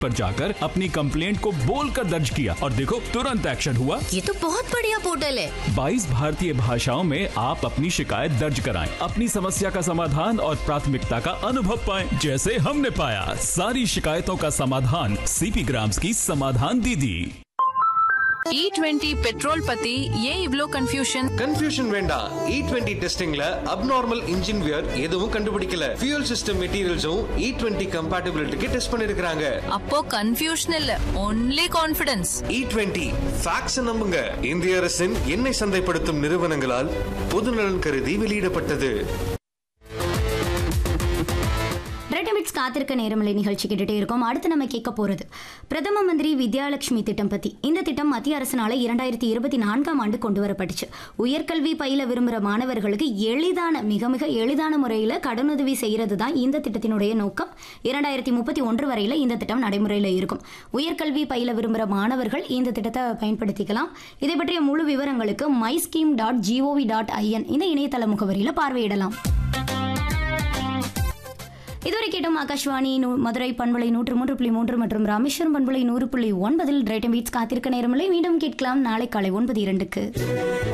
पर जाकर अपनी कंप्लेंट को बोलकर दर्ज किया और देखो तुरंत एक्शन हुआ ये तो बहुत बढ़िया पोर्टल है 22 भारतीय भाषाओं में आप अपनी शिकायत दर्ज कराएं, अपनी समस्या का समाधान और प्राथमिकता का अनुभव पाएं, जैसे हमने पाया सारी शिकायतों का समाधान सीपी ग्राम्स की समाधान दीदी இ டுவெண்ட்டி பெட்ரோல் பத்தி ஏன் இவ்ளோ கன்ஃபியூஷன் கன்ஃபியூஷன் வேண்டாம் இ டுவெண்ட்டி டெஸ்டிங்ல அப்நார்மல் இன்ஜின் வியர் எதுவும் கண்டுபிடிக்கல ஃபியூல் சிஸ்டம் மெட்டீரியல்ஸும் இ டுவெண்ட்டி கம்பேட்டபிலிட்டிக்கு டெஸ்ட் பண்ணிருக்காங்க அப்போ கன்ஃபியூஷன் இல்ல only confidence E twenty facts நம்புங்க இந்திய அரசின் எண்ணெய் சந்தைப்படுத்தும் நிறுவனங்களால் பொதுநலன் கருதி வெளியிடப்பட்டது ரெட்டமிட்ஸ் காத்திருக்க நேரமில்லை நிகழ்ச்சி கேட்டுட்டே இருக்கோம் அடுத்து நம்ம கேட்க போறது பிரதம மந்திரி வித்யாலட்சுமி திட்டம் பத்தி இந்த திட்டம் மத்திய அரசினால இரண்டாயிரத்தி இருபத்தி நான்காம் ஆண்டு கொண்டு வரப்பட்டுச்சு உயர்கல்வி பயில விரும்புகிற மாணவர்களுக்கு எளிதான மிக மிக எளிதான முறையில் கடனுதவி செய்யறது தான் இந்த திட்டத்தினுடைய நோக்கம் இரண்டாயிரத்தி முப்பத்தி ஒன்று வரையில இந்த திட்டம் நடைமுறையில் இருக்கும் உயர்கல்வி பயில விரும்புகிற மாணவர்கள் இந்த திட்டத்தை பயன்படுத்திக்கலாம் இதை பற்றிய முழு விவரங்களுக்கு my scheme dot G O V dot I N இந்த இணையதள முகவரியில் பார்வையிடலாம் இதுவரை கேட்டோம் ஆகாஷ்வாணி நூ- மதுரை பண்பலை நூற்று மூன்று புள்ளி மூன்று மற்றும் ராமேஸ்வரம் பண்பலை நூறு புள்ளி ஒன்பதில் டிரைட்டம் பீட்ஸ் காத்திருக்க நேரமில்லை மீண்டும் கேட்கலாம் நாளை காலை ஒன்பது இரண்டுக்கு